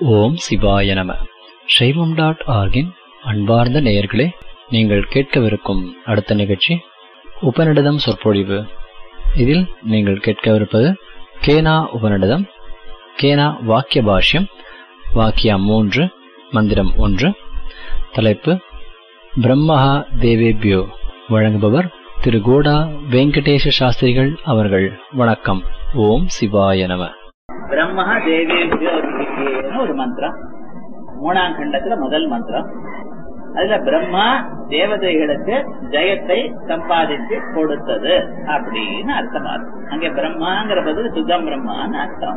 ஓம் சிவாய நம சைவம் டாட் ஆர்கின் அன்பார்ந்த நேயர்களே நீங்கள் கேட்கவிருக்கும் அடுத்த நிகழ்ச்சி உபநிடதம் சொற்பொழிவு இதில் நீங்கள் கேட்கவிருப்பது கேனா உபநிடதம் கேனா வாக்கிய பாஷ்யம் வாக்கியம் மூன்று மந்திரம் ஒன்று தலைப்பு பிரம்மஹா தேவேபியோ வழங்குபவர் திரு கோடா வெங்கடேஷ சாஸ்திரிகள் அவர்கள் வணக்கம் ஓம் சிவாய நம பிரம்மா தேவேபியோ வித்யேன்னு ஒரு மந்திரம் மூணாம் கண்டத்துல முதல் மந்திரம் அதுல பிரம்மா தேவதைகளுக்கு ஜெயத்தை சம்பாதித்து கொடுத்தது அப்படின்னு அர்த்தமாகும் அங்க பிரம்மாங்கிற பதில் சுத்தம் பிரம்மான்னு அர்த்தம்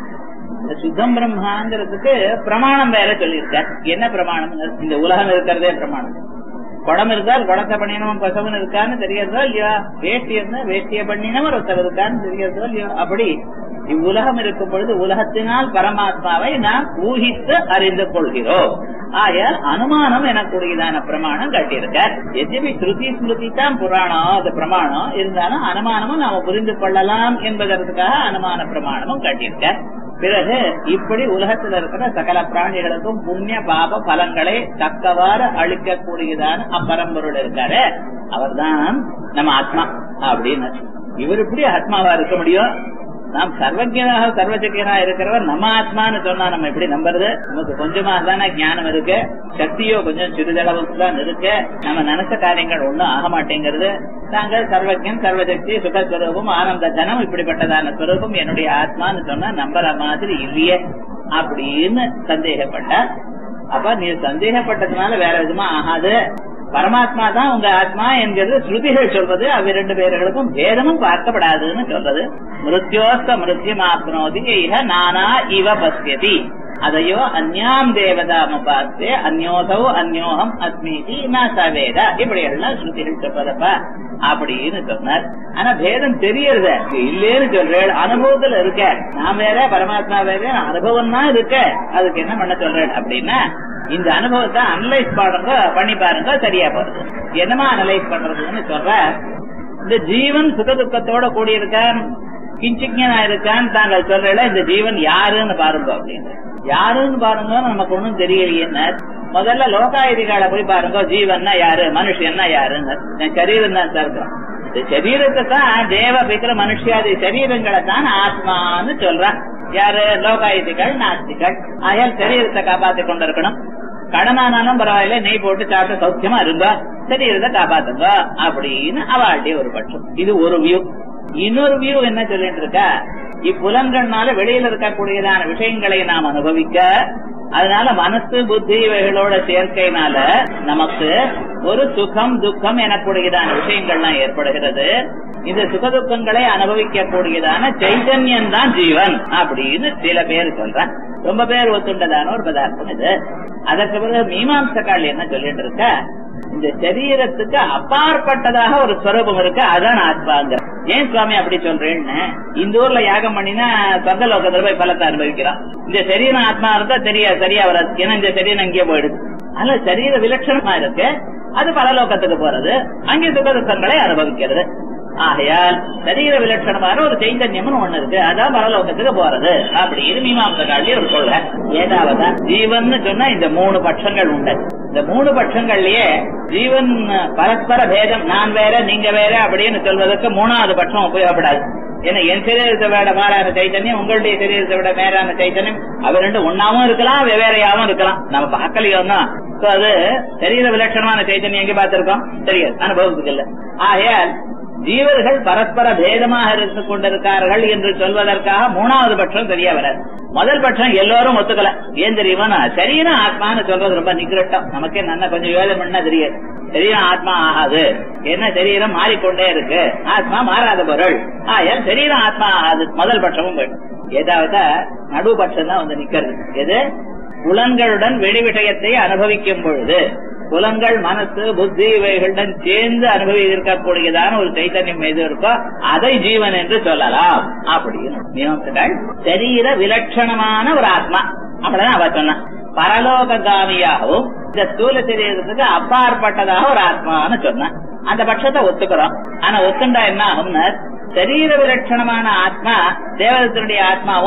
இந்த சுத்தம் பிரம்மாங்கிறதுக்கு பிரமாணம் வேற சொல்லியிருக்கார் என்ன பிரமாணம் இந்த உலகம் இருக்கிறதே பிரமாணம் குடம் இருந்தால் குடத்தை பண்ணினவன் பசவன் இருக்கான்னு தெரியறதோ இல்லையா வேஷ்டி இருந்தா வேஷ்டிய பண்ணினவன் ஒருத்தர் இருக்கான்னு தெரியறதோ இல்லையோ அப்படி இவ்வுலகம் இருக்கும் பொழுது உலகத்தினால் பரமாத்மாவை நாம் ஊகித்து அறிந்து கொள்கிறோம் ஆயால் அனுமானம் எனக்கூடியதான பிரமாணம் கட்டியிருக்கார் எதுவுமே ஸ்ருதி ஸ்மிருதி தான் புராணம் அது பிரமாணம் இருந்தாலும் அனுமானமும் நாம புரிந்து கொள்ளலாம் என்பதற்காக அனுமான பிரமாணமும் கட்டியிருக்கார் பிறகு இப்படி உலகத்தில் இருக்கிற சகல பிராணிகளுக்கும் புண்ணிய பாப பலங்களை தக்கவாறு அளிக்கக்கூடியதான அப்பரம்பொருள் இருக்காரு அவர்தான் நம்ம ஆத்மா அப்படின்னு இவர் இப்படி ஆத்மாவா இருக்க முடியும் நாம் சர்வஜனாக சர்வசக்கியனா இருக்கிறவர் நம்ம ஆத்மான்னு சொன்னா நம்ம எப்படி நம்புறது நமக்கு கொஞ்சமா தானே ஞானம் இருக்கு சக்தியோ கொஞ்சம் சிறிதளவுக்கு தான் இருக்கு நம்ம நினைச்ச காரியங்கள் ஒண்ணும் ஆக மாட்டேங்கிறது நாங்கள் சர்வஜன் சர்வசக்தி சுகஸ்வரூபம் ஆனந்த ஜனம் இப்படிப்பட்டதான ஸ்வரூபம் என்னுடைய ஆத்மான்னு சொன்னா நம்புற மாதிரி இல்லையே அப்படின்னு சந்தேகப்பட்ட அப்ப நீ சந்தேகப்பட்டதுனால வேற விதமா ஆகாது பரமாத்மா தான் உங்க ஆத்மா என்கிறது ஸ்ருதிகள் சொல்றது அவ ரெண்டு பேர்களுக்கும் பேதமும் பார்க்கப்படாதுன்னு சொல்றது மிருத்யோஸ்த மிருத்யமாப்னோதி இக நானா இவ பசியதி அதையோ அந்யாம் தேவதாம் உபாசே அந்யோசௌ அந்யோகம் அஸ்மீதி ந சவேத இப்படி எல்லாம் ஸ்ருதிகள் சொல்றதப்ப அப்படின்னு சொன்னார் ஆனா பேதம் தெரியறது இல்லேன்னு சொல்றேன் அனுபவத்துல இருக்க நான் வேற பரமாத்மா வேற அனுபவம் தான் இருக்க அதுக்கு என்ன பண்ண சொல்றேன் அப்படின்னா இந்த அனுபவத்தை அனலைஸ் பாருங்க பண்ணி பாருங்க சரியா போறது என்னமா அனலைஸ் பண்றதுன்னு சொல்ற இந்த ஜீவன் சுக துக்கத்தோட கூடியிருக்கான் கிஞ்சிக்கனா இருக்கான்னு தாங்கள் சொல்றல இந்த ஜீவன் யாருன்னு பாருங்க அப்படின்னு யாருன்னு பாருங்க நமக்கு ஒண்ணும் தெரியலையே முதல்ல லோகாயுதிகால போய் பாருங்க ஜீவன்னா யாரு மனுஷன்னா யாருன்னு சரீரம் தான் சார் இந்த சரீரத்தை தான் தேவ பிக்கிற மனுஷியாதி சரீரங்களை தான் ஆத்மான்னு சொல்றான் யாரு லோகாயுதிகள் நாஸ்திகள் ஆயால் சரீரத்தை காப்பாத்தி கொண்டிருக்கணும் கடனானாலும் பரவாயில்ல நெய் போட்டு சாப்பிட்டு சௌக்கியமா இருங்க சரீரத்தை காப்பாத்துங்க அப்படின்னு அவாழ்டைய ஒரு பட்சம் இது ஒரு வியூ இன்னொரு வியூ என்ன சொல்லிட்டு இருக்கா இப்புலன்கள்னால வெளியில இருக்கக்கூடியதான விஷயங்களை நாம் அனுபவிக்க அதனால மனசு புத்தி இவைகளோட சேர்க்கையினால நமக்கு ஒரு சுகம் துக்கம் எனக்கூடியதான விஷயங்கள்லாம் ஏற்படுகிறது இந்த சுக துக்கங்களை அனுபவிக்க கூடியதான சைத்தன்யம் தான் ஜீவன் அப்படின்னு சில பேர் சொல்றேன் ரொம்ப பேர் ஒத்துண்டதான ஒரு பதார்த்தம் இது அதற்கு பிறகு மீமாம்சக்கால் என்ன சொல்லிட்டு இருக்க இந்த சரீரத்துக்கு அப்பாற்பட்டதாக ஒரு ஸ்வரூபம் இருக்கு அதான் ஆத்மாங்க ஏன் சுவாமி அப்படி சொல்றேன்னு இந்த ஊர்ல யாகம் பண்ணினா சொர்க்கலோகத்துல போய் பலத்தை அனுபவிக்கிறான் இந்த சரீரம் ஆத்மா இருந்தா தெரியா சரியா வராது ஏன்னா இந்த சரீரம் அங்கேயே போயிடுது அதனால சரீர விலட்சணமா இருக்கு அது பலலோகத்துக்கு போறது அங்கே சுகதுக்கங்களை அனுபவிக்கிறது ஆகையால் சரீர விலட்சணமான ஒரு சைத்தன்யம் ஒண்ணு இருக்கு அதான் பரலோகத்துக்கு போறது அப்படின்னு மீமாம்ச காலி ஒரு கொள்கை ஏதாவது ஜீவன் சொன்னா இந்த மூணு பட்சங்கள் உண்டு இந்த மூணு பட்சங்கள்லயே ஜீவன் பரஸ்பர பேதம் நான் வேற நீங்க வேற அப்படின்னு சொல்வதற்கு மூணாவது பட்சம் உபயோகப்படாது ஏன்னா என் சரீரத்தை விட மேலான சைத்தன்யம் உங்களுடைய சரீரத்தை விட மேலான சைத்தன்யம் அவர் ரெண்டு ஒன்னாவும் இருக்கலாம் வெவ்வேறையாவும் இருக்கலாம் நம்ம பார்க்கலையோ தான் அது சரீர விலட்சணமான சைத்தன்யம் எங்க பார்த்திருக்கோம் தெரியாது அனுபவத்துக்கு இல்ல ஆகையால் ஜீவர்கள் பரஸ்பர பேதமாக இருந்து கொண்டிருக்கார்கள் என்று சொல்வதற்காக மூணாவது பட்சம் தெரிய வராது முதல் பட்சம் எல்லோரும் ஒத்துக்கல ஏன் தெரியுமா சரீரம் ஆத்மான்னு சொல்றது ரொம்ப நிக்கிரட்டம் நமக்கே நல்லா கொஞ்சம் வேலை பண்ணா தெரியாது சரீரம் ஆத்மா ஆகாது என்ன சரீரம் மாறிக்கொண்டே இருக்கு ஆத்மா மாறாத பொருள் ஆயால் சரீரம் ஆத்மா ஆகாது முதல் பட்சமும் போயிடும் ஏதாவது நடுபட்சம் தான் வந்து நிக்கிறது எது புலன்களுடன் வெளி விஷயத்தை அனுபவிக்கும் பொழுது புலங்கள் மனசு புத்தி இவைகளுடன் சேர்ந்து அனுபவி இருக்கக்கூடியதான ஒரு சைத்தன்யம் எது இருக்கோ அதை ஜீவன் என்று சொல்லலாம் அப்படின்னு மீமாம்சங்கள் சரீர விலட்சணமான ஒரு ஆத்மா அப்படிதான் அவ சொன்ன பரலோககாமியாகவும் இந்த ஸ்தூல சரீரத்துக்கு அப்பாற்பட்டதாக ஒரு ஆத்மான்னு சொன்னான் அந்த பட்சத்தை ஒத்துக்கிறோம் ஆனா ஒத்துண்டா என்ன ஆகும்னா சரீர விலட்சணமான ஆத்மா தேவதத்தினுடைய ஆத்மாவும்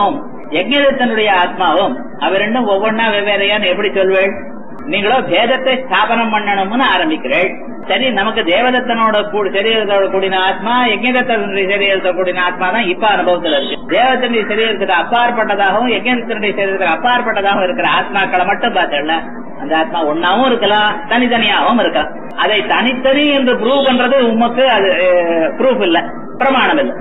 யஜ்ஞதத்தனுடைய ஆத்மாவும் அவர் ரெண்டும் ஒவ்வொன்னா வெவ்வேறையான்னு எப்படி சொல்வேள் நீங்களோ பேதத்தை ஸ்தாபனம் பண்ணணும்னு ஆரம்பிக்கிறேள் சரி நமக்கு தேவதத்தனோட கூட சரீரத்தோட கூடின ஆத்மா யஜ்ஞதத்தனுடைய சரீரத்தோட கூடின ஆத்மா தான் இப்ப அனுபவத்துல இருக்கு தேவதனுடைய சரீரத்துக்கு அப்பாற்பட்டதாகவும் யஜ்ஞதத்தனுடைய சரீரத்துக்கு அப்பாற்பட்டதாகவும் இருக்கிற ஆத்மாக்களை மட்டும் பார்த்தல அந்த ஆத்மா ஒன்னாவும் இருக்கலாம் தனித்தனியாகவும் இருக்கலாம் அதை தனித்தனி என்று ப்ரூவ் பண்றது உமக்கு அது ப்ரூஃப் இல்ல பிரமாணம் இல்ல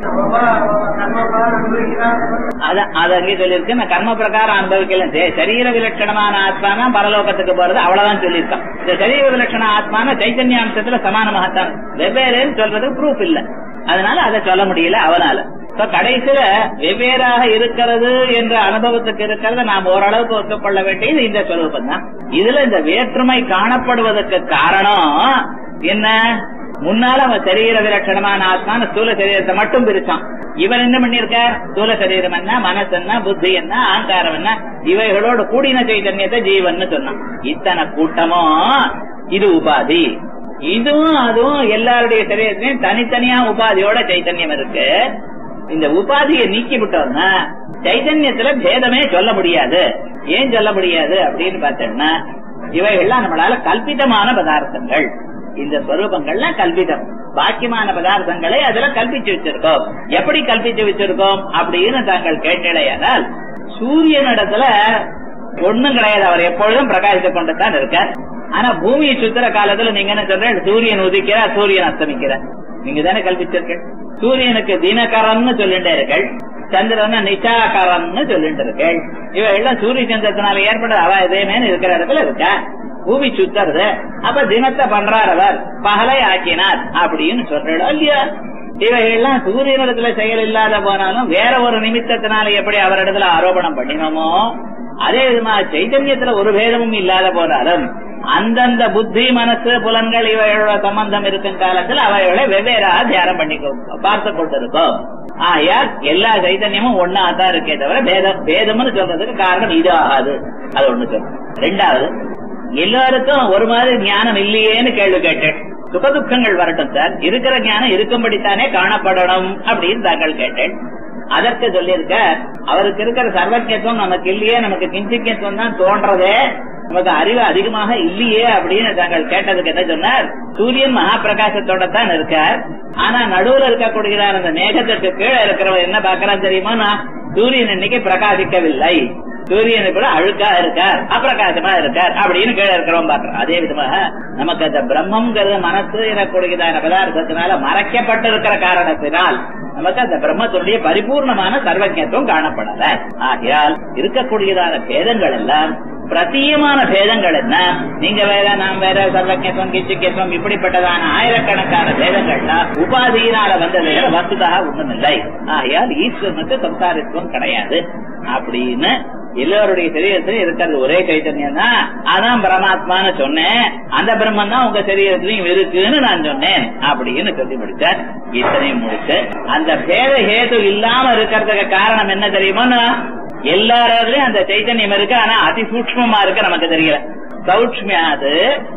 அத- அது அங்கே சொல்லியிருக்கு நான் கர்ம பிரகாரம் அனுபவிக்கல சே- சரீர விலட்சணமான ஆத்மானா பரலோகத்துக்கு போறது அவ்வளவுதான் சொல்லியிருக்கான் இந்த சரீர விலட்சண ஆத்மான சைத்தன்ய அம்சத்துல சமானமாகத்தான் வெவ்வேறுன்னு சொல்றதுக்கு ப்ரூஃப் இல்ல அதனால அதை சொல்ல முடியல அவனால இப்ப கடைசியில வெவ்வேறாக இருக்கிறது என்ற அனுபவத்துக்கு இருக்கிறத நாம் ஓரளவுக்கு ஒத்துக்கொள்ள வேண்டியது இந்த சொரூபம் தான் இதுல இந்த வேற்றுமை காணப்படுவதற்கு காரணம் என்ன முன்னால அவன் சரீர விலட்சணமான ஆத்மான ஸ்தூல சரீரத்தை மட்டும் பிரிச்சான் இவன் என்ன பண்ணிருக்கார் ஸ்தூல சரீரம் என்ன மனசு என்ன புத்தி என்ன ஆங்காரம் என்ன இவைகளோட கூடின சைதன்யத்தை ஜீவன் சொன்னான் இத்தனை கூட்டமும் இது உபாதி இதுவும் அதுவும் எல்லாருடைய சரீரத்திலையும் தனித்தனியா உபாதியோட சைத்தன்யம் இருக்கு இந்த உபாதியை நீக்கி விட்டோம்னா சைதன்யத்துல பேதமே சொல்ல முடியாது ஏன் சொல்ல முடியாது அப்படின்னு பார்த்தோம்னா இவைகள்லாம் நம்மளால கல்பிதமான பதார்த்தங்கள் இந்த ஸ்வரூபங்கள்லாம் கல்பிதம் பாக்கியமான பதார்த்தங்களை அதுல கல்பிச்சு வச்சிருக்கோம் எப்படி கல்பிச்சு வச்சிருக்கோம் அப்படின்னு தாங்கள் கேட்டடையானால் சூரியனிடத்துல ஒண்ணும் கிடையாது அவர் எப்பொழுதும் பிரகாசித்துக் கொண்டு தான் இருக்கார் ஆனா பூமியை சுத்துற காலத்துல நீங்க என்ன சொல்ற சூரியன் உதிக்கிறார் சூரியன் அஸ்தமிக்கிறார் நீங்க தானே கல்பிச்சிருக்க சூரியனுக்கு தினகரன்னு சொல்லிட்டே இருக்கள் சந்திரன் நிஷாகரன்னு சொல்லிட்டு இருக்கள் இவ எல்லாம் சூரிய சந்திரத்தினால ஏற்பட்ட அவ இதேமே இருக்கிற இடத்துல இருக்கா பூமி சுத்துறது அப்ப தினத்தை பண்றார் அவர் பகலை ஆக்கினார் அப்படின்னு சொல்றோம் இல்லையா இவைகள்லாம் சூரியனிடத்துல செயல் இல்லாத போனாலும் வேற ஒரு நிமித்தத்தினால எப்படி அவரிடத்துல ஆரோபணம் பண்ணினோமோ அதே விதமா சைதன்யத்துல ஒரு பேதமும் இல்லாத போனாலும் அந்தந்த புத்தி மனசு புலன்கள் இவைகளோட சம்பந்தம் இருக்கும் காலத்துல அவைகளை வெவ்வேறாக தியானம் பண்ணி பார்த்து கொண்டிருக்கோம் ஆயால் எல்லா சைதன்யமும் ஒன்னா தான் இருக்கே தவிர பேதம் பேதம்னு சொல்றதுக்கு காரணம் இது ஆகாது அது ஒண்ணு சொல்றேன் ரெண்டாவது எல்லாருக்கும் ஒரு மாதிரி ஞானம் இல்லையேன்னு கேள்வி கேட்டேன் சுகதுக்கங்கள் வரட்டும் சார் இருக்கிற ஞானம் இருக்கும்படித்தானே காணப்படணும் அப்படின்னு தாங்கள் கேட்டேன் அதற்கு சொல்லியிருக்க அவருக்கு இருக்கிற சர்வஜத்துவம் நமக்கு இல்லையே நமக்கு கிஞ்சிக்கத்துவம் தான் தோன்றதே நமக்கு அறிவு அதிகமாக இல்லையே அப்படின்னு தாங்கள் கேட்டதுக்கு என்ன சொன்னார் சூரியன் மகா பிரகாசத்தோட தான் இருக்கார் ஆனா நடுவுல இருக்கக்கூடிய அந்த மேகத்துக்கு கீழே இருக்கிறவன் என்ன பாக்குறான் தெரியுமா நான் சூரியன் இன்னைக்கு பிரகாசிக்கவில்லை சூரியனை கூட அழுக்கா இருக்கார் அப்பிரகாசமா இருக்கார் அப்படின்னு கீழே இருக்கிறவன் பாக்குறோம் அதே விதமாக நமக்கு அந்த பிரம்மங்கிறது மனசு எனக்கூடியதான பதார்த்தத்தினால மறைக்கப்பட்டிருக்கிற காரணத்தினால் நமக்கு அந்த பிரம்மத்தினுடைய பரிபூர்ணமான சர்வஜத்துவம் காணப்படல ஆகையால் இருக்கக்கூடியதான பேதங்கள் எல்லாம் பிரத்தியமான பேதங்கள் என்ன நீங்க வேற நாம் வேற சர்வஜத்துவம் கிச்சுக்கத்துவம் இப்படிப்பட்டதான ஆயிரக்கணக்கான பேதங்கள்லாம் உபாதியினால வந்தது வசுதாக ஒண்ணுமில்லை ஆகையால் ஈஸ்வரனுக்கு சம்சாரித்துவம் கிடையாது அப்படின்னு எல்லோருடைய சரீரத்திலும் இருக்கிறது ஒரே சைத்தன்யம் தான் அதான் பரமாத்மான்னு சொன்னேன் அந்த பிரம்மன் தான் உங்க சரீரத்திலையும் இருக்குன்னு நான் சொன்னேன் அப்படின்னு சொல்லி முடிச்சார் இத்தனையும் முடிச்சு அந்த பேத ஹேது இல்லாம இருக்கிறதுக்கு காரணம் என்ன தெரியுமோன்னா எல்லாரிடத்துலயும் அந்த சைத்தன்யம் இருக்கு ஆனா அதிசூக்மமா இருக்கு நமக்கு தெரியல சௌட்சியாது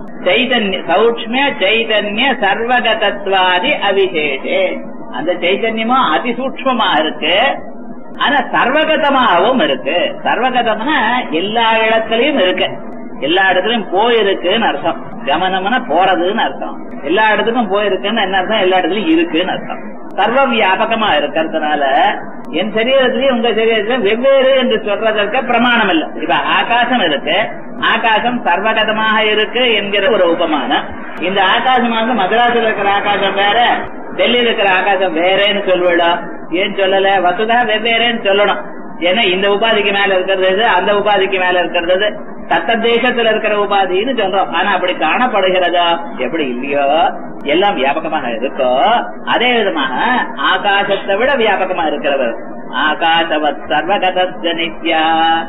சைதன்ய சௌட்சிய சைதன்ய சர்வகதத்வாதி அவிசேஷே அந்த சைத்தன்யமும் அதிசூக்மமா இருக்கு ஆனா சர்வகதமாகவும் இருக்கு சர்வகதம்னா எல்லா இடத்துலயும் இருக்கு எல்லா இடத்துலயும் போயிருக்குன்னு அர்த்தம் கமனம்னா போறதுன்னு அர்த்தம் எல்லா இடத்துக்கும் போயிருக்குன்னு என்ன அர்த்தம் எல்லா இடத்துலயும் இருக்குன்னு அர்த்தம் சர்வ வியாபகமா இருக்கிறதுனால என் சரீரத்திலயும் உங்க சரீரத்திலும் வெவ்வேறு என்று சொல்றதற்கு பிரமாணம் இல்லை இப்ப ஆகாசம் இருக்கு ஆகாசம் சர்வகதமாக இருக்கு என்கிற ஒரு உபமானம் இந்த ஆகாசமாக மதராசில் இருக்கிற ஆகாசம் வேற டெல்லியில் இருக்கிற ஆகாசம் வேறேன்னு சொல்லுவிடா ஏன் சொல்லல வசுதா வெவ்வேறேன்னு சொல்லணும் ஏன்னா இந்த உபாதிக்கு மேல இருக்கிறது எது, அந்த உபாதிக்கு மேல இருக்கிறது எது, தத்த தேசத்துல இருக்கிற உபாதின்னு சொல்றோம் ஆனா அப்படி காணப்படுகிறதா எப்படி இல்லையோ எல்லாம் வியாபகமாக இருக்கோ அதே விதமாக ஆகாசத்தை விட வியாபகமா இருக்கிறவர் ஆகாசவத் சர்வகதஸ்ய நித்யா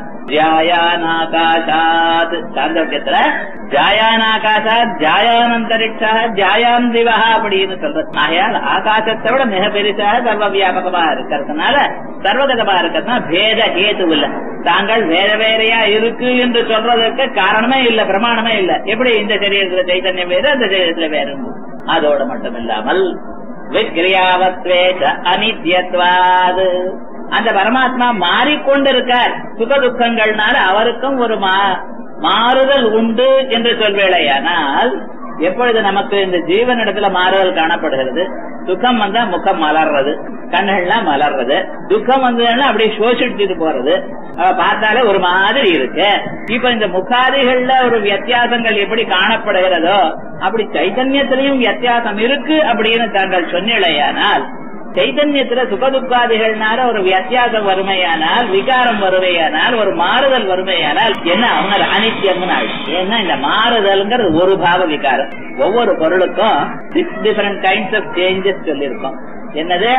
ஜாயானாகாசாத் சாந்தோக்கியத்துல ஜாயானாகாசாத் ஜாயானந்தரிக்ஷா ஜாயான் திவா அப்படின்னு சொல்றது ஆகையால் ஆகாசத்தை விட மிக பெருசாக சர்வ வியாபகமா இருக்கிறதுனால சர்வகதமா இருக்கிறதுனால பேத ஹேது இல்ல தாங்கள் வேற வேறையா இருக்கு என்று சொல்றதற்கு காரணமே இல்ல பிரமாணமே இல்ல எப்படி இந்த சரீரத்துல சைத்தன்யம் வேறு அந்த சரீரத்துல வேறு அதோட மட்டும் இல்லாமல் விக்ரியாவத்வேஷ அனித்யத்வாது அந்த பரமாத்மா மாறிக்கொண்டிருக்கார் சுக துக்கங்கள்னால அவருக்கும் ஒரு மா- மாறுதல் உண்டு என்று சொல்வேளையானால் எப்பொழுது நமக்கு இந்த ஜீவனிடத்துல மாறுதல் காணப்படுகிறது சுகம் வந்தா முகம் மலர்றது கண்கள்லாம் மலர்றது துக்கம் வந்ததுன்னா அப்படியே சோசிச்சுட்டு போறது அவ பார்த்தாலே ஒரு மாதிரி இருக்கு இப்ப இந்த முகாதிகள்ல ஒரு வித்தியாசங்கள் எப்படி காணப்படுகிறதோ அப்படி சைத்தன்யத்திலையும் வித்தியாசம் இருக்கு அப்படின்னு தாங்கள் சொன்னீழையானால் சைத்தன்யத்துல சுகதுக்காதிகள்னால ஒரு வித்தியாசம் வறுமையானால் விகாரம் வருமையானால் ஒரு மாறுதல் வறுமையானால் என்ன அவங்க அனித்தியம்னு ஆயிடுச்சு ஏன்னா இந்த மாறுதல்ங்கிறது ஒரு பாவ விகாரம் ஒவ்வொரு பொருளுக்கும் six different kinds of changes சொல்லியிருக்கோம் என்னது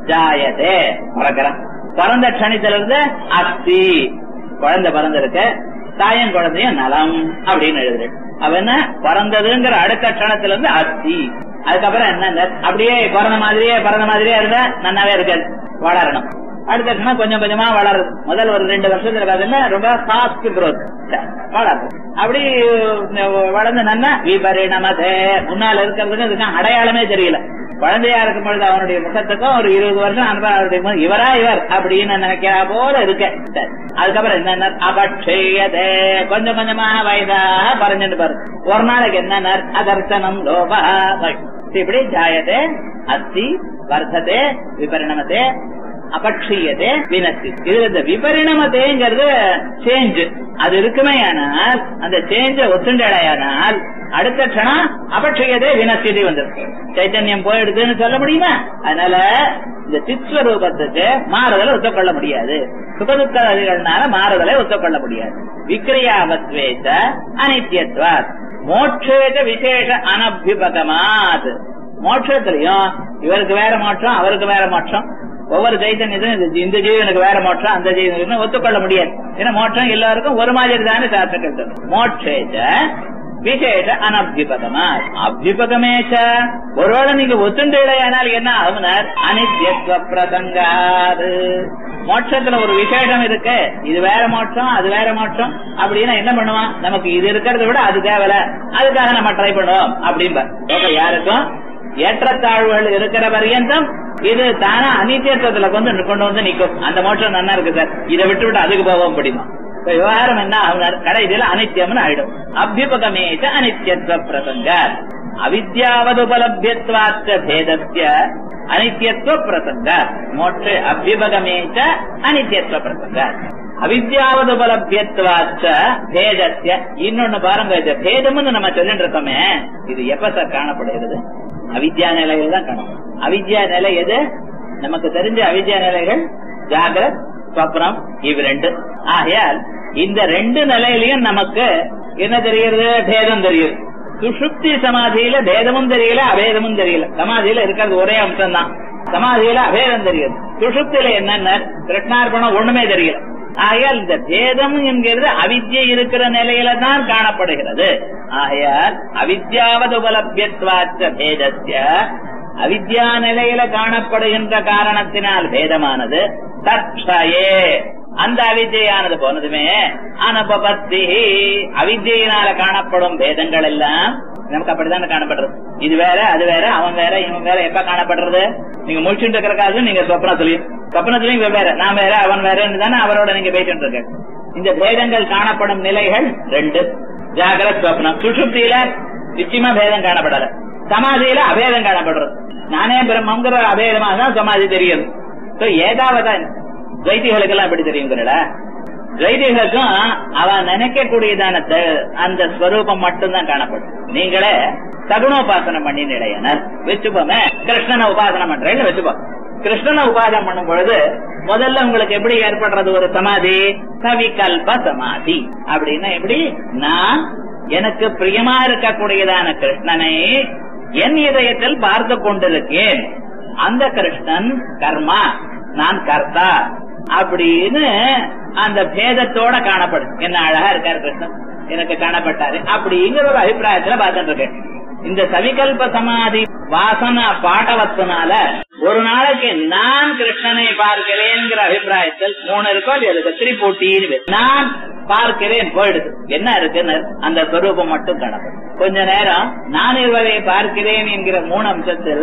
ஜாயதே பிறக்கிறேன் பிறந்த க்ஷணித்துல இருந்து அஸ்தி குழந்தை பிறந்திருக்கு தாயன் குழந்தையும் நலம் அப்படின்னு எழுதுறது அவ என்ன பிறந்ததுங்கிற அடுத்த க்ஷணத்துல இருந்து அஸ்தி அதுக்கப்புறம் என்ன அப்படியே பிறந்த மாதிரியே பிறந்த மாதிரியே இருந்தா நன்னாவே இருக்காது வளரணும் அடுத்த க்ஷணம் கொஞ்சம் கொஞ்சமா வளருது முதல் ஒரு ரெண்டு வருஷத்துல பாத்தீங்கன்னா ரொம்ப ஃபாஸ்ட் growth வளருது அப்படி அஹ், வளர்ந்து நன்னா விபரிணமதே முன்னால இருக்கிறதுக்கு இதுக்கு அடையாளமே தெரியல குழந்தையா இருக்கும் பொழுது அவனுடைய முகத்துக்கும் ஒரு இருபது வருஷம் அனுபவம் அவருடைய முகம், இவரா இவர் அப்படின்னு நினைக்கிறா போல இருக்க சரி. அதுக்கப்புறம் என்னென்ன அபட்சயதே கொஞ்சம் கொஞ்சமா வயதாக பறஞ்சுட்டு பாரு ஒரு நாளைக்கு என்னென்ன அதர்சனம் லோபா இப்படி ஜாயதே அஸ்தி வர்த்ததே விபரிணமதே அபட்சியதே வினத்தி இது இந்த விபரிணமதேங்கிறது சேஞ்ச் அது இருக்குமே ஆனால் அந்த சேஞ்ச ஒத்துண்டடையானால் அடுத்த க்ஷணம் அபட்சியதே வினத்தியதை வந்துருக்கு சைத்தன்யம் போயிடுதுன்னு சொல்ல முடியுமா அதனால இந்த சித்ஸ்வரூபத்துக்கு மாறுதலை ஒத்துக்கொள்ள முடியாது சுகதுக்கதிகள்னால மாறுதலை ஒத்துக்கொள்ள முடியாது விக்ரியாவத்வேத அனித்யத்வாத் மோட்சேத விசேஷ அனபிபகமாத் மோட்சத்திலையும் இவருக்கு வேற மோட்சம் அவருக்கு வேற மோட்சம் ஒவ்வொரு சைத்தன்யத்தையும் இந்த- இந்த ஜீவனுக்கு வேற மோட்சம் அந்த ஜீவனுக்கு ஒத்துக்கொள்ள முடியாது ஏன்னா மோட்சம் எல்லாருக்கும் ஒரு மாதிரி தானே சாஸ்திரங்கள் சொல்லும் மோட்சேச்ச விசேஷ அனபிபகமா அபிபகமேச்ச ஒருவேளை நீங்க ஒத்துண்டையானால் என்ன ஆகுனார் அனித்யத்துவ பிரசங்காது மோட்சத்துல ஒரு விசேஷம் இருக்கு இது வேற மோட்சம் அது வேற மோட்சம் அப்படின்னா என்ன பண்ணுவான் நமக்கு இது இருக்கிறத விட அது தேவல அதுக்காக நம்ம ட்ரை பண்ணுவோம் அப்படின்பா யாருக்கும் ஏற்றத்தாழ்வுகள் இருக்கிற பரியந்தம் இது தானா அனித்தியத்துவத்துல கொண்டு கொண்டு வந்து நிக்கும் அந்த மோட்சம் நல்லா இருக்கு சார் இதை விட்டு விட்டு அதுக்கு போவோம் அப்படிமா இப்ப விவகாரம் என்ன ஆகுனார் கடைசியில அனித்தியம்னு ஆயிடும் அபியுபகமேச்ச அனித்யத்துவ பிரசங்க அவித்யாவதுபலபியத்வாச்ச பேதஸ்ய அனித்யத்துவ பிரசங்க மோட்ச அபியுபகமேச்ச அனித்யத்துவ பிரசங்க அவித்யாவதுபலபியத்வாச்ச பேதஸ்ய இன்னொன்னு பாருங்க இது பேதம்னு நம்ம சொல்லிட்டு இருக்கோமே இது எப்ப சார் காணப்படுகிறது அவித்யா நிலையில் தான் காணப்படும் அவித்யா நிலை எது நமக்கு தெரிஞ்ச அவித்யா நிலைகள் ஜாகிரத் ஸ்வப்னம் இவ் ரெண்டு ஆகையால் இந்த ரெண்டு நிலையிலையும் நமக்கு என்ன தெரிகிறது பேதம் தெரியுது சுஷுப்தி சமாதியில பேதமும் தெரியல அபேதமும் தெரியல சமாதியில இருக்கிறது ஒரே அம்சம் தான் சமாதியில அபேதம் தெரியுது சுஷுப்தியில என்னென்ன கிருஷ்ணார்பணம் ஒண்ணுமே தெரியல ஆகையால் இந்த பேதம் என்கிறது அவித்யை இருக்கிற நிலையில தான் காணப்படுகிறது ஆகையால் அவித்யாவது உபலபியத்வாச்ச பேதஸ்ய அவித்யா நிலையில காணப்படுகின்ற காரணத்தினால் பேதமானது தற்சயே அந்த அவித்யானது போனதுமே அனுபபத்தி அவித்யினால காணப்படும் பேதங்கள் எல்லாம் நமக்கு அப்படித்தானே காணப்படுறது இது வேற அது வேற அவன் வேற இவன் வேற எப்ப காணப்படுறது நீங்க முடிச்சுட்டு இருக்கிற காசு நீங்க சொப்னத்திலையும் சொப்னத்திலையும் வெவ்வேறு நான் வேற அவன் வேறன்னு தானே அவரோட நீங்க பேசிட்டு இருக்க இந்த பேதங்கள் காணப்படும் நிலைகள் ரெண்டு ஜாகிரத் சொப்னம் சுஷுப்தியில நிச்சயமா பேதம் காணப்படல சமாதியில அபேதம் காணப்படுறது நானே பிரம்மங்கிற அபேதமாக தான் சமாதி தெரியுது So, ஏதாவது துவைதிகளுக்கு எல்லாம் எப்படி தெரியுங்கிறடா துவைதிகளுக்கும் அவன் நினைக்கக்கூடியதான த- அந்த ஸ்வரூபம் மட்டும்தான் காணப்படும் நீங்களே சகுணோபாசனம் பண்ணி நிலையனர் வச்சுப்போமே கிருஷ்ணனை உபாசனம் பண்றேன்னு வச்சுப்போம் கிருஷ்ணனை உபாசனம் பண்ணும் பொழுது முதல்ல உங்களுக்கு எப்படி ஏற்படுறது ஒரு சமாதி சவிகல்ப சமாதி அப்படின்னா எப்படி நான் எனக்கு பிரியமா இருக்கக்கூடியதான கிருஷ்ணனை என் இதயத்தில் பார்த்து கொண்டிருக்கேன் அந்த கிருஷ்ணன் கர்மா நான் கர்த்தா அப்படின்னு அந்த பேதத்தோட காணப்படும் என்ன அழகா இருக்காரு கிருஷ்ணன் எனக்கு காணப்பட்டாரு அப்படிங்கிற ஒரு அபிப்பிராயத்துல பார்த்துட்டு இருக்கேன் இந்த சவிகல்ப சமாதி வாசன பாட்டவத்தினால ஒரு நாளைக்கு நான் கிருஷ்ணனை பார்க்கிறேன்ங்கிற அபிப்பிராயத்தில் மூணு இருக்கோ அது இருக்கு திரிபூட்டின்னு பேரு. நான் பார்க்கிறேன் போயிடுது என்ன இருக்குன்னு அந்த ஸ்வரூபம் மட்டும் காணப்படும் கொஞ்ச நேரம் நான் இருவரை பார்க்கிறேன் என்கிற மூணு அம்சத்தில்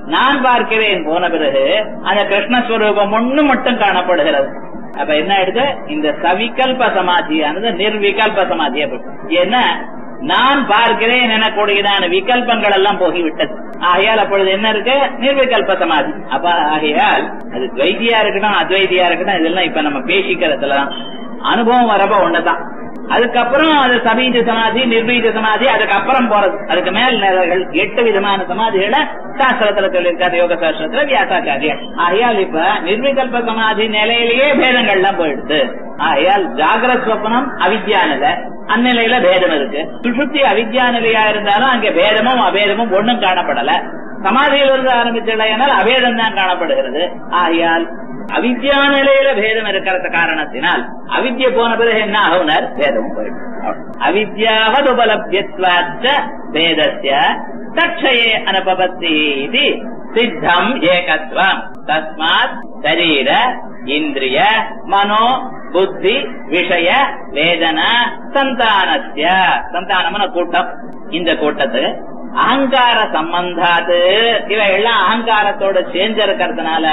நான் பார்க்கிறேன் போன பிறகு அந்த கிருஷ்ணஸ்வரூபம் ஒண்ணு மட்டும் காணப்படுகிறது அப்ப என்ன ஆயிடுது இந்த சவிகல்ப சமாதியானது நிர்விகல்ப சமாதியா போயிடுது ஏன்னா நான் பார்க்கிறேன் எனக்கூடியதான விகல்பங்கள் எல்லாம் போகிவிட்டது ஆகையால் அப்பொழுது என்ன இருக்கு நிர்விகல்ப சமாதி அப்ப ஆகையால் அது துவைதியா இருக்கட்டும் அத்வைதியா இருக்கட்டும் இதெல்லாம் இப்ப நம்ம பேசிக்கிறதுலதான் அனுபவம் வரப்ப ஒண்ணுதான் அதுக்கப்புறம் அது சபீஜ சமாதி நிர்வீஜ சமாதி அதுக்கப்புறம் போறது அதுக்கு மேல் நிலைகள் எட்டு விதமான சமாதிகளை சாஸ்திரத்துல சொல்லியிருக்காரு யோக சாஸ்திரத்துல வியாசாச்சாரியர் ஆகையால் இப்ப நிர்விகல்ப சமாதி நிலையிலேயே பேதங்கள்லாம் போயிடுது ஆகையால் ஜாகிரத் ஸ்வப்னம் அவித்யா நிலை அந்நிலையில பேதம் இருக்கு சுசுப்தி அவித்யா நிலையா இருந்தாலும் அங்க பேதமும் அபேதமும் ஒண்ணும் காணப்படல சமாதியிலிருந்து ஆரம்பிச்சலையானால் அபேதம் தான் காணப்படுகிறது ஆகையால் அவித்யா நிலையில பேதம் இருக்கிற காரணத்தினால் அவித்ய போன பிறகு என்ன ஆகுனர் பேதமும் போயிடும் அவித்யாவது உபலபியத்வாச்ச பேதஸ்ய தட்சயே அனுபவத்தி இது சித்தம் ஏகத்வம் தஸ்மாத் சரீர இந்திரிய மனோ புத்தி விஷய வேதன சந்தானஸ்ய சந்தானம்னு கூட்டம் இந்த கூட்டத்துக்கு அகங்கார சம்பந்தாது இவ எல்லாம் அகங்காரத்தோட சேர்ந்திருக்கிறதுனால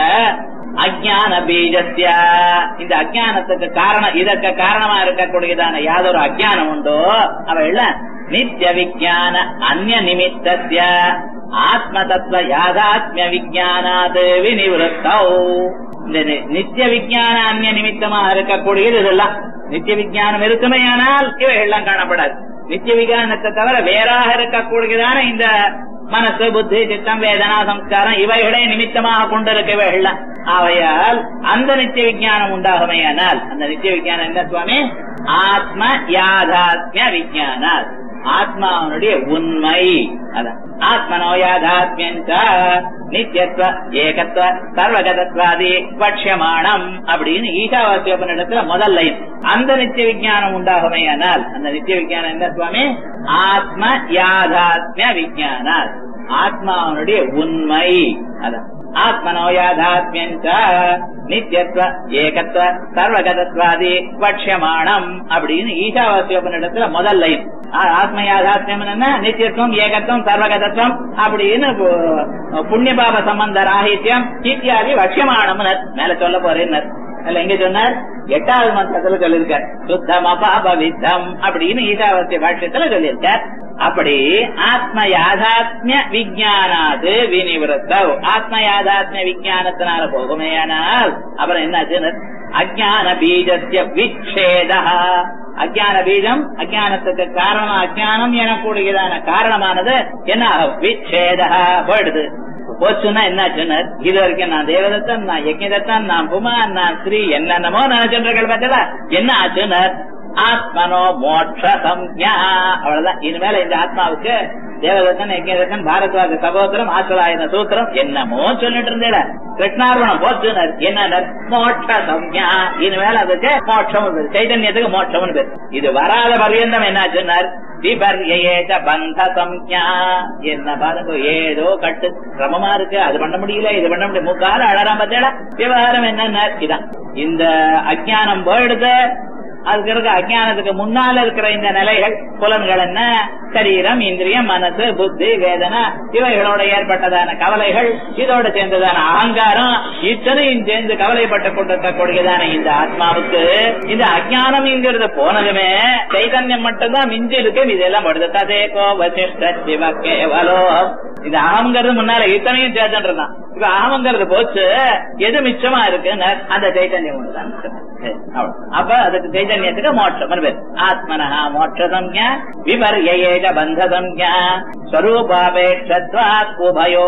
அஜான பீஜஸ்ய இந்த அஜானத்துக்கு காரணம் இதற்கு காரணமா இருக்கக்கூடியதான யாதொரு அஜானம் உண்டோ அவ எல்லாம் நித்திய விஜான அந்நிய நிமித்தஸ்ய ஆத்ம தத்துவ யாதாத்மிய விஜானாது வினிவருத்தௌ இந்த நி- நித்திய விஜான அந்நிய நிமித்தமாக இருக்கக்கூடியது இதெல்லாம் நித்திய விஜானம் இருக்குமே ஆனால் இவைகள்லாம் காணப்படாது நித்திய விஜானத்தை தவிர வேறாக இருக்கக்கூடியதான இந்த மனசு புத்தி சித்தம் வேதனா சம்ஸ்காரம் இவைகளே நிமித்தமாக கொண்டிருக்க இவைகள்லாம் ஆகையால் அந்த நித்திய விஜானம் உண்டாகுமையானால் அந்த நித்திய விஜானம் என்ன சுவாமி ஆத்ம யாதாத்மிய விஜானால் ஆத்மாவனுடைய உண்மை அதான் ஆத்மனோ யாதாத்மியன் நித்தியத்துவ ஏகத்துவ சர்வகதத்வாதி பட்சமானம் அப்படின்னு ஈஷாவாசியோபனிடத்துல முதல் லைன் அந்த நித்திய விஜானம் உண்டாகுமையானால் அந்த நித்திய விஜானம் என்ன சுவாமி ஆத்ம யாதாத்மிய விஜானால் ஆத்மாவனுடைய உண்மை அதான் ஆத்மனோ யாதாத்மியன் நித்தியத்துவ ஏகத்துவ சர்வகதத்வாதி பட்சமானம் அப்படின்னு ஈஷாவாசியோபனிடத்துல முதல் லைன் ஆ- ஆத்ம யாதாத்மியம் என்ன நித்தியத்துவம் ஏகத்துவம் சர்வகதத்துவம் அப்படின்னு பு- புண்ணிய பாப சம்பந்த ராகித்யம் இத்தியாதி வட்சியமானம் மேல சொல்ல போறேன் அல்ல எங்க சொன்னார் எட்டாவது மந்திரத்துல சொல்லியிருக்கார் சுத்தம் அபாப வித்தம் அப்படின்னு ஈஷாவாசிய பாஷ்யத்துல சொல்லியிருக்கார் அப்படி ஆத்ம யாதாத்மிய விஜயானாது வினிவிருத்தவ் ஆத்ம யாதாத்மிய விஜயானத்தினால போகுமேயானால் அப்புறம் என்னாச்சு அஜான பீஜஸ்ய விச்சேத அஜான பீஜம் அஜானத்துக்கு காரணம் அஜானம் எனக்கூடியதான காரணமானது என்ன ஆகும்? விச்சேத போயிடுது போச்சுன்னா என்னாச்சுன்னு இது வரைக்கும் நான் தேவதத்தன் நான் யஜ்யதத்தன் நான் புமான் நான் ஸ்ரீ என்னென்னமோ நினைச்சுருக்கள் பார்த்தா என்ன ஆச்சுன்னு ஆத்மனோ மோட்ச சம்யா அவ்வளவுதான் இனிமேல இந்த ஆத்மாவுக்கு தேவதத்தன் யஜ்யதத்தன் பாரத்வாக சகோதரம் ஆசலாயன சூத்திரம் என்னமோ சொல்லிட்டு இருந்தேட கிருஷ்ணார்வணம் போச்சுனர் என்ன மோட்ச சம்யா இனிமேல் அதுக்கு மோட்சம் பேரு. சைதன்யத்துக்கு மோட்சம்னு பேர் இது வராத பர்யந்தம் என்னாச்சுன்னார் விபர்யேத பந்த சம்யா என்ன பாருங்க ஏதோ கட்டு சிரமமா இருக்கு அது பண்ண முடியல இது பண்ண முடியல முக்கால அழறாம பார்த்தேடா விவகாரம் என்னன்னா இதான் இந்த அஜானம் போயிடுது அதுக்கு இருக்க அஜானத்துக்கு முன்னால இருக்கிற இந்த நிலைகள் புலன்கள் என்ன சரீரம் இந்திரியம் மனசு புத்தி வேதனை இவைகளோட ஏற்பட்டதான கவலைகள் இதோட சேர்ந்ததான அகங்காரம் இத்தனையும் சேர்ந்து கவலைப்பட்டு கொண்டிருக்கக்கூடியதான இந்த ஆத்மாவுக்கு இந்த அஜானம்ங்கிறது போனதுமே சைதன்யம் மட்டும்தான் மிஞ்சி இருக்கு இதெல்லாம் படுது ததேகோ வசிஷ்ட சிவ கேவலோ இது அகங்கிறது முன்னால இத்தனையும் சேர்த்துன்றான் இப்ப அகங்கிறது போச்சு எது மிச்சமா இருக்குன்னு அந்த சைதன்யம் ஒண்ணுதான் மிச்சம். சரி, அவ்வளவு. அப்ப அதுக்கு சைதன்யத்துக்கு மோட்சம் பேர் ஆத்மனஹா மோட்ச சம்யா விபர்யேஜ பந்த சம்யா ஸ்வரூபாபேட்சத்வாத் உபயோ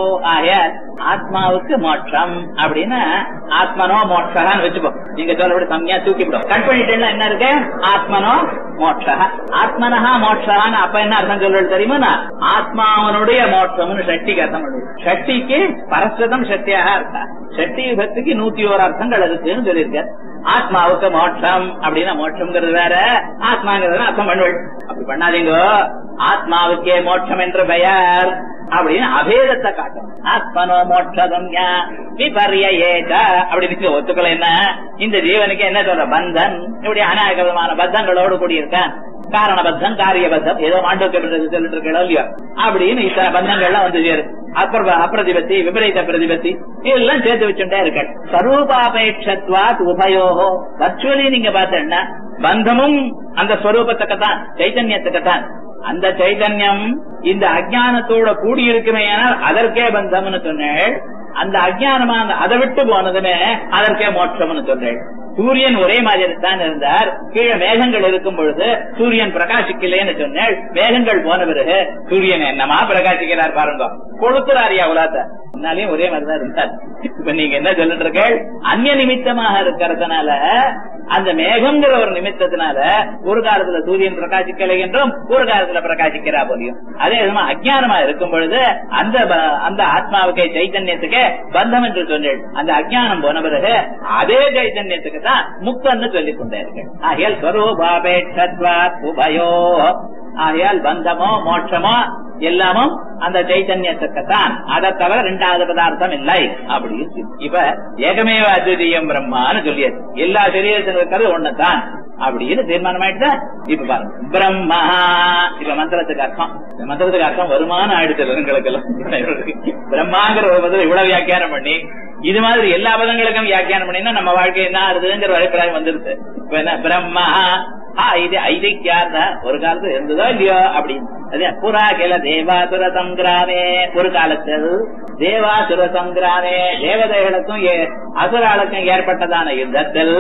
ஆய ஆத்மாவுக்கு மோட்சம் அப்படின்னு ஆத்மனோ மோட்சகான்னு வச்சுப்போம் நீங்க சொல்லபடி சம்யா தூக்கிவிடும் கட் பண்ணிட்டேன்னா என்ன இருக்கு ஆத்மனோ மோட்சா ஆத்மனஹா மோட்சான்னு அப்ப என்ன அர்த்தம் சொல்றது தெரியுமா ஆத்மாவனுடைய மோட்சம்னு ஷட்டிக்கு அர்த்தம் பண்ணுது ஷட்டிக்கு பரஸ்வதம் சக்தியாக இருக்கா ஷட்டி விபத்துக்கு நூத்தி ஓரு அர்த்தங்கள் இருக்குன்னு சொல்லியிருக்காரு ஆத்மாவுக்கு மோட்சம் அப்படின்னா மோட்சம்ங்கிறது வேற ஆத்மாங்கிறது அர்த்தம் பண்ணுவள் அப்படி பண்ணாதீங்க ஆத்மாவுக்கே மோட்சம் என்று பெயர் அப்படின்னு அபேதத்தை காட்டும் ஆத்மனோ மோட்சதம் விபர்யேத அப்படி நீங்க ஒத்துக்கல என்ன இந்த ஜீவனுக்கு என்ன சொல்ற பந்தன் இப்படி அநாயகமான பத்தங்களோடு கூடியிருக்கான் காரணபத்தம் காரியபத்தம் ஏதோ மாண்டோக்கிய சொல்லிட்டு இருக்கோ இல்லையோ அப்படின்னு இத்தனை பந்தங்கள்லாம் வந்து சேரு அப்புற அப்பிரதிபத்தி விபரீத பிரதிபத்தி இதெல்லாம் சேர்த்து வச்சுட்டே இருக்க சரூபாபேட்சத்வாத் உபயோகோ வர்ச்சுவலி நீங்க பார்த்தேன்னா பந்தமும் அந்த ஸ்வரூபத்துக்கு தான் சைத்தன்யத்துக்கு தான் அந்த சைதன்யம் இந்த அஜானத்தோட கூடி இருக்குமே அதற்கே பந்தம்னு சொன்னேன் அந்த அஜானமா அதை விட்டு போனதுமே அதற்கே மோட்சம்னு சொல்றேன் சூரியன் ஒரே மாதிரி தான் இருந்தார் கீழே மேகங்கள் இருக்கும் பொழுது சூரியன் பிரகாசிக்கலேன்னு சொன்னேன் மேகங்கள் போன பிறகு சூரியன் என்னமா பிரகாசிக்கிறார் பாருங்க கொளுத்துறாரியா உலாத்த முன்னாலேயும் ஒரே மாதிரிதான் இருந்தார் இப்ப நீங்க என்ன சொல்லிட்டு இருக்க அந்நிய நிமித்தமாக இருக்கிறதுனால அந்த மேகங்கிற ஒரு நிமித்தத்தினால ஒரு காலத்துல சூரியன் பிரகாசிக்கலை என்றும் ஒரு காலத்துல பிரகாசிக்கிறா போலியும் அதே விதமா அஜானமா இருக்கும் பொழுது அந்த அந்த ஆத்மாவுக்கே சைத்தன்யத்துக்கே பந்தம் என்று சொன்னேன் அந்த அஜானம் போன பிறகு அதே சைத்தன்யத்துக்கு தான் முக்தன்னு சொல்லிக் கொண்டே இருக்கு ஆகியால் ஸ்வரூபாபேட்சத்வா உபயோ ஆகையால் பந்தமோ மோட்சமோ எல்லாமும் அந்த சைத்தன்யத்துக்கு தான் அதை தவிர ரெண்டாவது பதார்த்தம் இல்லை அப்படின்னு இப்ப ஏகமேவ அத்விதீயம் பிரம்மான்னு சொல்லியது எல்லா சரீரத்தில் இருக்கிறது ஒண்ணுதான் அப்படின்னு தீர்மானம் ஆயிடுதா இப்ப பாருங்க பிரம்மா இப்ப மந்திரத்துக்கு அர்த்தம் இந்த மந்திரத்துக்கு அர்த்தம் வருமானம் ஆயிடுச்சு எங்களுக்கு எல்லாம் பிரம்மாங்கிற ஒரு பதில் இவ்வளவு வியாக்கியானம் பண்ணி இது மாதிரி எல்லா பதங்களுக்கும் வியாக்கியானம் பண்ணினா நம்ம வாழ்க்கை என்ன ஆறுதுங்கிற அபிப்பிராயம் வந்துருது இப்ப என்ன பிரம்மா இது ஐதிக்கியார்த்தா ஒரு காலத்துல இருந்ததோ இல்லையோ அப்படின்னு அது புறா கிள தேவாசுர சங்கிராமே ஒரு காலத்தில் தேவாசுர சங்கிராமே தேவதைகளுக்கும் அசுராளுக்கும் ஏற்பட்டதான யுத்தத்தில்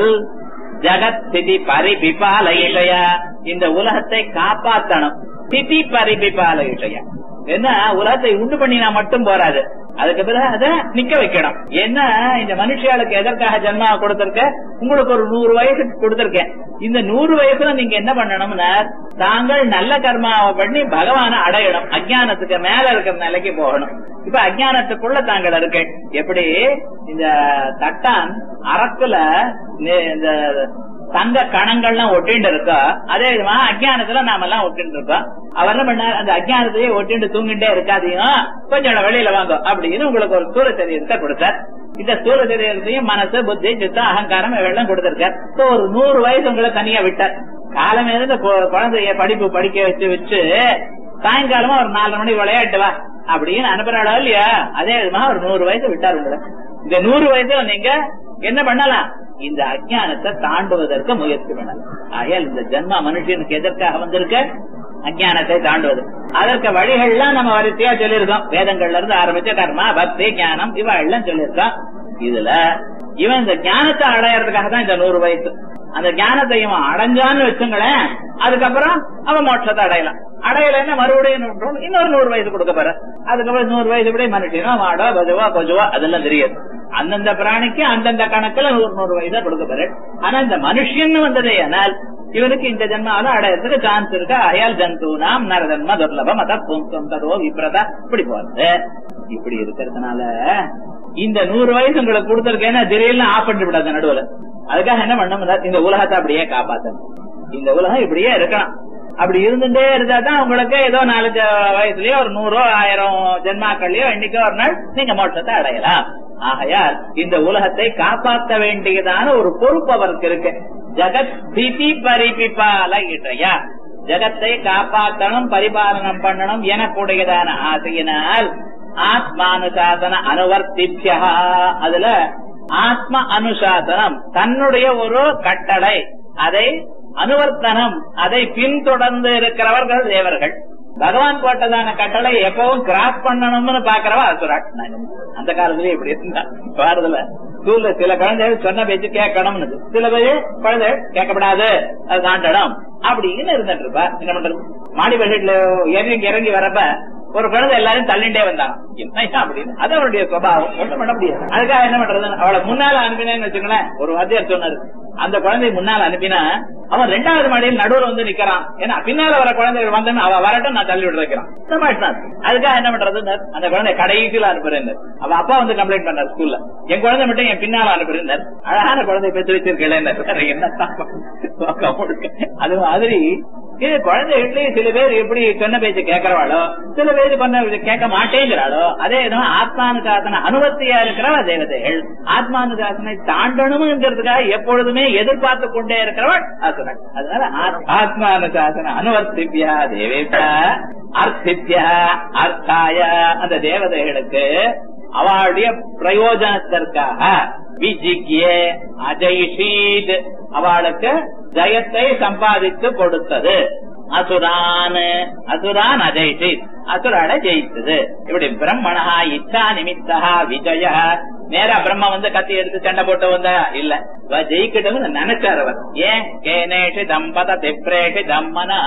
ஜகத் ஸ்திதி பரிபிபால இஷய இந்த உலகத்தை காப்பாத்தணும் ஸ்திதி பரிபிபால இஷய என்ன உலகத்தை உண்டு பண்ணினா மட்டும் போராது அதுக்கு பிறகு அதை நிக்க வைக்கணும் என்ன இந்த மனுஷியாளுக்கு எதற்காக ஜென்மா கொடுத்திருக்க உங்களுக்கு ஒரு நூறு வயசு கொடுத்திருக்கேன் இந்த நூறு வயசுல நீங்க என்ன பண்ணணும்னா தாங்கள் நல்ல கர்மாவை பண்ணி பகவான அடையணும் அஜானத்துக்கு மேல இருக்கிற நிலைக்கு போகணும் இப்ப அஜானத்துக்குள்ள தாங்கள் இருக்கு எப்படி இந்த தட்டான் அரக்குல இந்த தங்க கணங்கள்லாம் ஒட்டிட்டு இருக்கா அதே விதமா அஜானத்துல நாம எல்லாம் ஒட்டிட்டு இருக்கோம் அவர் என்ன பண்ணார் அந்த அஜானத்தையே ஒட்டிட்டு தூங்கிட்டே இருக்காதையும் கொஞ்சம் வெளியில வாங்க அப்படின்னு உங்களுக்கு ஒரு ஸ்தூல சரீரத்தை கொடுத்தார் இந்த ஸ்தூல சரீரத்தையும் மனசு புத்தி சித்தம் அகங்காரம் இவெல்லாம் கொடுத்திருக்கார் ஒரு நூறு வயசு உங்களை தனியா விட்டார் காலமே இருந்து குழந்தைய படிப்பு படிக்க வச்சு வச்சு சாயங்காலமா ஒரு நாலு மணி விளையாட்டு வா அப்படின்னு அனுப்புறாடா இல்லையா அதே விதமா ஒரு நூறு வயசு விட்டார் உங்களை இந்த நூறு வயசுல நீங்க என்ன பண்ணலாம் இந்த அஜானத்தை தாண்டுவதற்கு முயற்சி பண்ணலாம் ஆகையால் இந்த ஜென்மா மனுஷனுக்கு எதற்காக வந்திருக்க அஜானத்தை தாண்டுவது அதற்கு வழிகள்லாம் நம்ம வரிசையா சொல்லியிருக்கோம் வேதங்கள்ல இருந்து ஆரம்பிச்ச கர்மா பக்தி ஞானம் இவ எல்லாம் சொல்லியிருக்கோம் இதுல இவன் இந்த ஞானத்தை அடையறதுக்காக தான் இந்த நூறு வயசு அந்த ஞானத்தை இவன் அடைஞ்சான்னு வச்சுங்களேன் அதுக்கப்புறம் அவன் மோட்சத்தை அடையலாம் அடையலைன்னா மறுபடியும் இன்னொரு நூறு வயசு கொடுக்க போற அதுக்கப்புறம் நூறு வயசு விட மனுஷனோ மாடோ பஜவா கொஜுவா அதெல்லாம் தெரியாது அந்தந்த பிராணிக்கு அந்தந்த கணக்குல நூறு நூறு வயசா கொடுக்க போற ஆனா இந்த மனுஷன் வந்ததே ஆனால் இவனுக்கு இந்த ஜென்மாவில அடையறதுக்கு சான்ஸ் இருக்கு அயால் ஜந்தூனாம் நரதன்ம துர்லபம் அத பும்சம் ததோ விப்ரதா இப்படி போறது இப்படி இருக்கிறதுனால இந்த நூறு வயசு உங்களுக்கு கொடுத்திருக்கேன்னா திடீர்னு ஆஃப் பண்ணிட்டு விடாது நடுவுல அதுக்காக என்ன பண்ணணும் இந்த உலகத்தை அப்படியே காப்பாத்தணும் இந்த உலகம் இப்படியே இருக்கணும் அப்படி இருந்துட்டே இருந்தா தான் உங்களுக்கு ஏதோ நாலஞ்சு வயசுலயோ ஒரு நூறோ ஆயிரம் ஜென்மாக்கள்லயோ இன்னைக்கோ ஒரு நாள் நீங்க மோட்சத்தை அடையலாம் ஆகையால் இந்த உலகத்தை காப்பாற்ற வேண்டியதான ஒரு பொறுப்பு அவருக்கு இருக்கு ஜெகத் ஸ்திதி பரிபிபால இடையா ஜெகத்தை காப்பாற்றணும் பரிபாலனம் பண்ணணும் எனக்கூடியதான ஆசையினால் ஆத்மானுசாசன அனுவர்த்தித்யா அதுல ஆத்ம அனுசாசனம் தன்னுடைய ஒரு கட்டளை அதை அனுவர்த்தனம் அதை பின்தொடர்ந்து இருக்கிறவர்கள் தேவர்கள் பகவான் போட்டதான கட்டளை எப்பவும் கிராஸ் பண்ணணும்னு பாக்குறவா அசுராட் அந்த காலத்திலேயே இப்படி இருந்தா பாருதுல ஸ்கூல்ல சில குழந்தைகள் சொன்ன பேச்சு கேட்கணும்னு சில பேர் குழந்தைகள் கேட்கப்படாது அது தாண்டணும் அப்படின்னு இருந்துட்டு இருப்பா என்ன பண்றது மாடி பட்ஜெட்ல இறங்கி இறங்கி வரப்ப ஒரு குழந்தை எல்லாரும் தள்ளிண்டே வந்தாங்க என்ன அப்படின்னு அது அவனுடைய சுபாவம் ஒண்ணும் பண்ண முடியாது அதுக்காக என்ன பண்றது அவளை முன்னால அனுப்பினேன்னு வச்சுங்களேன் ஒரு வாத்தியார் சொன்னாரு அந்த குழந்தை முன்னால் அனுப்பினா அவன் ரெண்டாவது மாடியில் நடுவுல வந்து நிக்கிறான் ஏன்னா பின்னால வர குழந்தைகள் வந்தேன்னு அவ வரட்டும் நான் தள்ளி விட்டு வைக்கிறான் அதுக்காக என்ன பண்றது அந்த குழந்தை கடைசியில அனுப்புறேன் அவ அப்பா வந்து கம்ப்ளைண்ட் பண்ணார் ஸ்கூல்ல என் குழந்தை மட்டும் என் பின்னால அனுப்புறேன் அழகான குழந்தை பெற்று வச்சிருக்கேன் என்ன அது மாதிரி இது குழந்தைகள்லயும் சில பேர் எப்படி சொன்ன பேச்சு கேட்கறவாளோ சில பேர் சொன்ன பேச்சு கேட்க மாட்டேங்கிறாளோ அதே விதமா ஆத்மானுசாசன அனுபவத்தியா இருக்கிறவா தேவதைகள் ஆத்மானுசாசனை தாண்டணும்ங்கிறதுக்காக எப்பொழுதுமே எதிர்பார்த்து கொண்டே இருக்கிறவள் அசுரன் அதனால ஆத்- ஆத்மானுசாசன அனுவர்த்திப்பியா தேவேஷா அர்த்தித்யா அர்த்தாய அந்த தேவதைகளுக்கு அவளுடைய பிரயோஜனத்திற்காக விஜிக்யே அஜய்ஷீத் அவளுக்கு ஜெயத்தை சம்பாதித்து கொடுத்தது அசுரான் அசுரான் அஜய்ஷீத் அசுராட ஜெயித்தது இப்படி பிரம்மணா இச்சா நிமித்தா விஜய நேரா பிரம்ம வந்து கத்தி எடுத்து சண்டை போட்டு வந்தா இல்ல இவ ஜெயிக்கட்டும்னு நினைச்சார் அவர் ஏன் கேனேஷி தம்பத திப்ரேஷி தம்மனா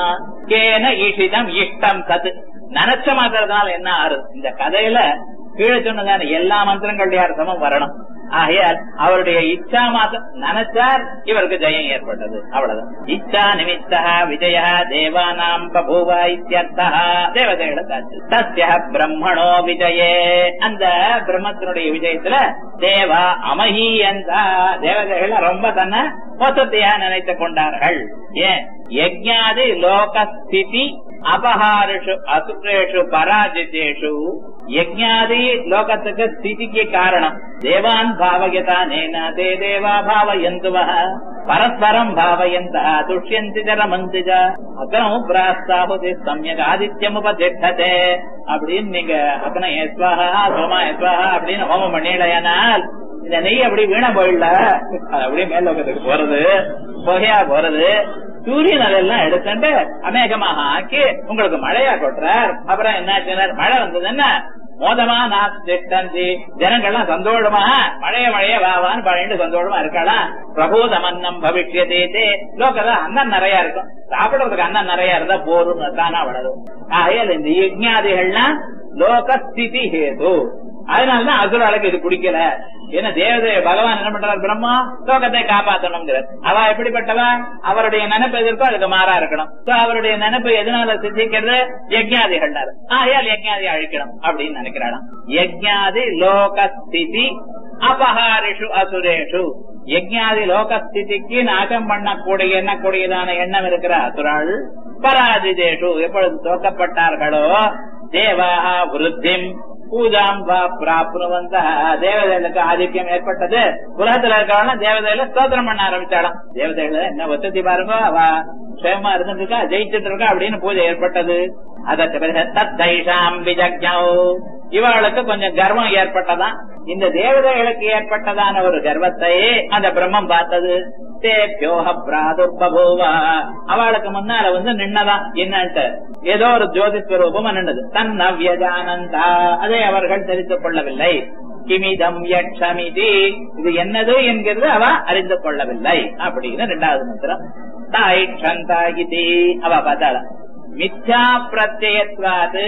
கேன ஈஷிதம் இஷ்டம் சத் நினைச்ச மாத்திரத்தினால என்ன ஆறுது இந்த கதையில கீழே சொன்னதான எல்லா மந்திரங்களுடைய அர்த்தமும் வரணும் ஆகையால் அவருடைய இச்சா மாத்திரம் நினைச்சார் இவருக்கு ஜெயம் ஏற்பட்டது அவ்வளவுதான் இச்சா நிமித்தா விஜய தேவானாம் பபூவ இத்தியர்த்தா தேவதைகளுக்கு தஸ்ய பிரம்மணோ விஜயே அந்த பிரம்மத்தினுடைய விஜயத்துல தேவா அமஹீயந்தா தேவதைகள் ரொம்ப தன்னை வசதியா நினைத்துக் கொண்டார்கள் ஏன் யஜ்ஞாதி லோகஸ்திதி அபஹாரிஷு அசுரேஷு பராஜிதேஷு யஜ்ஞாதி லோகத்துக்கு ஸ்திதிக்கு காரணம் தேவான் பாவயதா நேன தே தேவா பாவயந்துவ பரஸ்பரம் பாவயந்த துஷ்யந்தி ரமந்தி ச அக்னம் பிராஸ்தாபுதி சமயக் ஆதித்யம் உபதிஷ்டதே அப்படின்னு நீங்க அக்னம் ஏஸ்வாஹா சோமா ஏஸ்வாஹா அப்படின்னு ஹோமம் பண்ணிடலையானால் இந்த நெய் அப்படி வீண போயிடல அது அப்படியே மேல் லோகத்துக்கு போறது புகையா போறது சூரியன் அதெல்லாம் எடுத்துட்டு அநேகமாக ஆக்கி உங்களுக்கு மழையா கொட்டுறார் அப்புறம் என்னாச்சுனார் மழை வந்தது என்ன மோதமா நான் திட்டந்தி ஜனங்கள்லாம் சந்தோஷமா மழைய மழைய வாவான்னு பழைய சந்தோஷமா இருக்கலாம் பிரபூதமன்னம் பவிஷ்யதே லோகத்துல அன்னம் நிறைய இருக்கும் சாப்பிடுறதுக்கு அன்னம் நிறைய இருந்தா போரும் தானா வளரும் ஆகையால் இந்த யஜ்ஞாதிகள்லாம் லோகஸ்திதி ஹேது அதனாலதான் அசுராளுக்கு இது குடிக்கல ஏன்னா தேவதை பகவான் என்ன பண்றார் பிரம்மா லோகத்தை காப்பாற்றணுங்கிறார் அவ எப்படிப்பட்டவா அவருடைய நினைப்பு எதிர்க்கோ அதுக்கு மாறா இருக்கணும் So, அவருடைய நினைப்பு எதனால சித்திக்கிறது யஜ்ஞாதிகள் ஆகையால் யஜ்ஞாதி அழிக்கணும் அப்படின்னு நினைக்கிறாளாம் யஜ்ஞாதி லோகஸ்திதி அபஹாரிஷு அசுரேஷு யஜ்ஞாதி லோகஸ்திதிக்கு நாசம் பண்ணக்கூடிய எண்ணக்கூடியதான எண்ணம் இருக்கிற அசுராள் பராஜிதேஷு எப்பொழுது தோக்கப்பட்டார்களோ தேவாக விருத்திம் பூஜாம் வா பிராப்னுவந்த தேவதைகளுக்கு ஆதிக்கம் ஏற்பட்டது உலகத்துல இருக்கவன தேவதையில ஸ்தோத்திரம் பண்ண ஆரம்பிச்சாலாம் தேவதைகள என்ன வசதி பாருங்க அவ க்ஷேமா இருந்துட்டு இருக்கா ஜெயிச்சுட்டு இருக்கா அப்படின்னு பூஜை ஏற்பட்டது அதற்கு பிறகு தத்தைஷாம் விஜக்ஞோ இவளுக்கு கொஞ்சம் கர்வம் ஏற்பட்டதான் இந்த தேவதைகளுக்கு ஏற்பட்டதான ஒரு கர்வத்தை அந்த பிரம்மம் பார்த்தது தேபியோக பிராதுர்பூவா அவளுக்கு முன்னால வந்து நின்னதான் என்னன்ட்டு ஏதோ ஒரு ஜோதிஸ்வரூபம் நின்னது தன் நவ்யஜானந்தா அதை அவர்கள் தெரிந்து கொள்ளவில்லை கிமிதம் யக்ஷமிதி இது என்னது என்கிறது அவ அறிந்து கொள்ளவில்லை அப்படின்னு ரெண்டாவது மந்திரம் தாயிஷந்தாகிதி அவ பார்த்தாள மித்யா பிரத்யத்வாது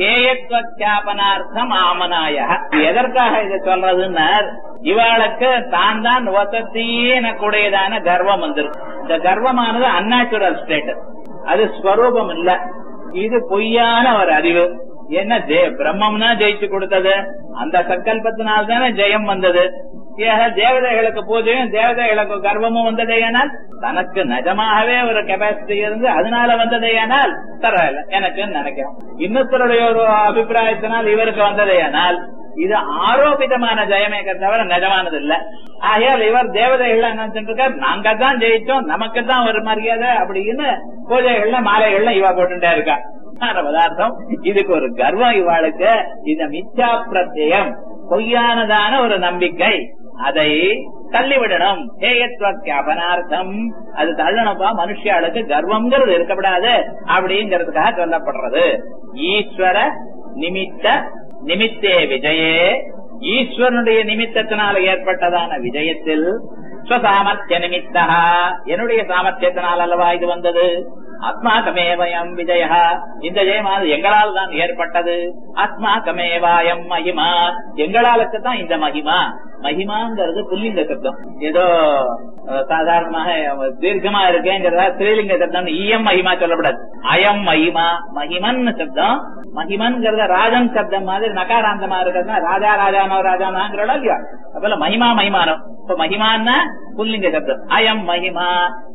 கேயத்வச்சாபனார்த்தம் ஆமனாய எதற்காக இதை சொல்றதுன்னா இவாளுக்கு தான் தான் வசத்தியே கூடியதான கர்வம் வந்திருக்கு இந்த கர்வமானது அந்நாச்சுரல் ஸ்டேட் அது ஸ்வரூபம் இல்ல இது பொய்யான ஒரு அறிவு என்ன தே- பிரம்மம்னா ஜெயிச்சு கொடுத்தது அந்த சங்கல்பத்தினால் தானே ஜெயம் வந்தது ஏக தேவதைகளுக்கு பூஜையும் தேவதைகளுக்கு கர்வமும் வந்ததேயானால் தனக்கு நிஜமாகவே ஒரு கெப்பாசிட்டி இருந்து அதனால வந்ததேயானால் பரவாயில்ல எனக்கு நினைக்கிறோம் இன்னொருத்தருடைய ஒரு அபிப்பிராயத்தினால் இவருக்கு வந்ததேயானால் இது ஆரோபிதமான ஜெயமேக்க தவிர நிஜமானது இல்ல ஆகையால் இவர் தேவதைகள் என்ன செஞ்சிருக்கார் நாங்க தான் ஜெயிச்சோம் நமக்கு தான் ஒரு மரியாதை அப்படின்னு பூஜைகள்ல மாலைகள்ல இவ போட்டுட்டே இருக்கா ஆன பதார்த்தம் இதுக்கு ஒரு கர்வம் இவாளுக்கு இந்த மிச்சா பிரத்யம் பொய்யானதான ஒரு நம்பிக்கை அதை தள்ளிவிடணும் ஹேயத்வக்கியாபனார்த்தம் அது தள்ளணும்பா மனுஷியாளுக்கு கர்வம்ங்கிறது இருக்கப்படாது அப்படிங்கறதுக்காக சொல்லப்படுறது ஈஸ்வர நிமித்த நிமித்தே விஜயே ஈஸ்வரனுடைய நிமித்தத்தினால ஏற்பட்டதான விஜயத்தில் ஸ்வசாமர்த்திய நிமித்தா என்னுடைய சாமர்த்தியத்தினால் அல்லவா இது வந்தது ஆத்மாகமேவயம் விஜய இந்த ஜெயமானது எங்களால் தான் ஏற்பட்டது ஆத்மாகமேவாயம் மகிமா எங்களாலுக்கு தான் இந்த மகிமா மகிமாங்கிறது புல்லிங்க சப்தம் ஏதோ அஹ், சாதாரணமாக தீர்க்கமா இருக்கேங்கிறதா ஸ்ரீலிங்க சப்தம் ஈயம் மகிமா சொல்லப்படாது அயம் மகிமா மகிமன் சப்தம் மகிமன்கிறத ராஜன் சப்தம் மாதிரி நகாராந்தமா இருக்கிறதுனா ராஜா ராஜானோ ராஜானாங்கிறோட இல்லையா அப்பல மகிமா மகிமானம் இப்ப மகிமான்னா புல்லிங்க சப்தம் அயம் மகிமா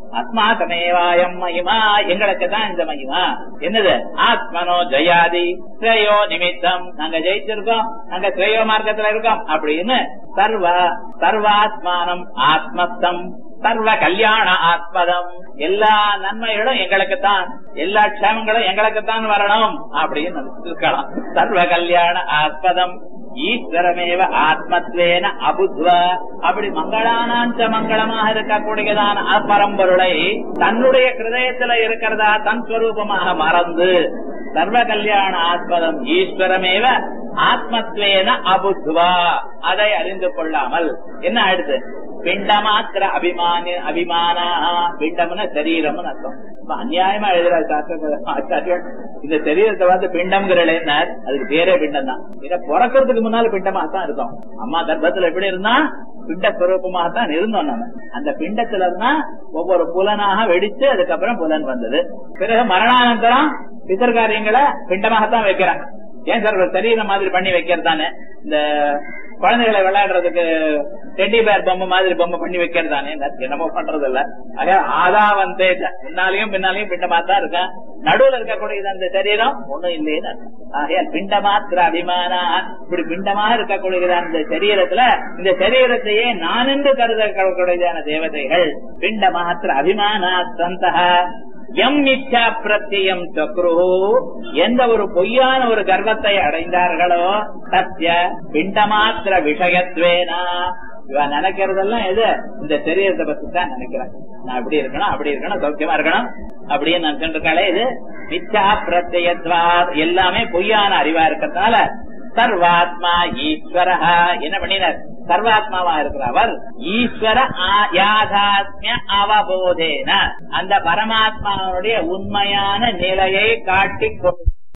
அஸ்மாக்கமேவாயம் மகிமா எங்களுக்கு தான் இந்த மகிமா என்னது ஆத்மனோ ஜயாதி ஸ்ரேயோ நிமித்தம் நாங்க ஜெயிச்சிருக்கோம் நாங்க ஸ்ரேயோ மார்க்கத்துல இருக்கோம் அப்படின்னு சர்வ சர்வாத்மானம் ஆத்மஸ்தம் சர்வ கல்யாண ஆத்மதம் எல்லா நன்மைகளும் எங்களுக்கு தான் எல்லா க்ஷேமங்களும் எங்களுக்கு தான் வரணும் அப்படின்னு இருக்கலாம் சர்வ கல்யாண ஆத்மதம் ஈஸ்வரமேவ ஆத்மத்வேன அபுத்வ அப்படி மங்களானாஞ்ச மங்களமாக இருக்கக்கூடியதான பரம்பொருளை தன்னுடைய கிருதயத்துல இருக்கிறதா தன் ஸ்வரூபமாக மறந்து சர்வ கல்யாண ஆத்மதம் ஈஸ்வரமேவ ஆத்மத்வேன அபுத்வா அதை அறிந்து கொள்ளாமல் என்ன ஆயிடுது பிண்டமாத்திர அபிமான அபிமானா பிண்டம்னா சரீரம்னு அர்த்தம் அநியாயமா எழுதுறாரு ஆச்சாரியன் இந்த சரீரத்தை பார்த்து பிண்டம்ங்கிறல என்ன அதுக்கு பேரே பிண்டம் தான் இதை பிறக்கிறதுக்கு முன்னால பிண்டமா தான் இருக்கும் அம்மா கர்ப்பத்துல எப்படி இருந்தா பிண்ட ஸ்வரூபமாக தான் இருந்தோம் நம்ம அந்த பிண்டத்துல தான் ஒவ்வொரு புலனாக வெடிச்சு அதுக்கப்புறம் புலன் வந்தது பிறகு மரணானந்தரம் பிதர்காரியங்களை பிண்டமாகத்தான் வைக்கிறாங்க ஏன் சார் ஒரு சரீரம் மாதிரி பண்ணி வைக்கிறது தானே இந்த குழந்தைகளை விளையாடுறதுக்கு டெட்டி பேர் பொம்மை மாதிரி பொம்மை பண்ணி வைக்கிறது தானே என்னமோ பண்றது இல்ல ஆக ஆதாவந்தே முன்னாலையும் பின்னாலையும் பிண்டமா தான் இருக்கேன் நடுவுல இருக்கக்கூடியது அந்த சரீரம் ஒண்ணும் இல்லைன்னு ஆகையால் பிண்ட மாத்திர அபிமானா இப்படி பிண்டமாக இருக்கக்கூடியது அந்த சரீரத்துல இந்த சரீரத்தையே நான் என்று கருதக்கூடியதான தேவதைகள் பிண்ட மாத்திர அபிமானா சந்தக எம் மிச்சா பிரத்தியம் சக்ரு எந்த ஒரு பொய்யான ஒரு கர்வத்தை அடைந்தார்களோ சத்திய பிண்டமாத்திர விஷயத்வேனா இவன் நினைக்கிறதெல்லாம் எது இந்த சரீரத்தை பத்தி தான் நினைக்கிறான் நான் இப்படி இருக்கணும் அப்படி இருக்கணும் சௌக்கியமா இருக்கணும் அப்படின்னு நினைச்சுட்டு இருக்காளே இது மிச்சா பிரத்யத்வா எல்லாமே பொய்யான அறிவா இருக்கிறதுனால சர்வாத்மா ஈஸ்வர என்ன பண்ணினார் சர்வாத்மாவா இருக்கிற அவர் ஈஸ்வர யாதாத்மிய அவபோதேன அந்த பரமாத்மாவுடைய உண்மையான நிலையை காட்டிக் கொண்டு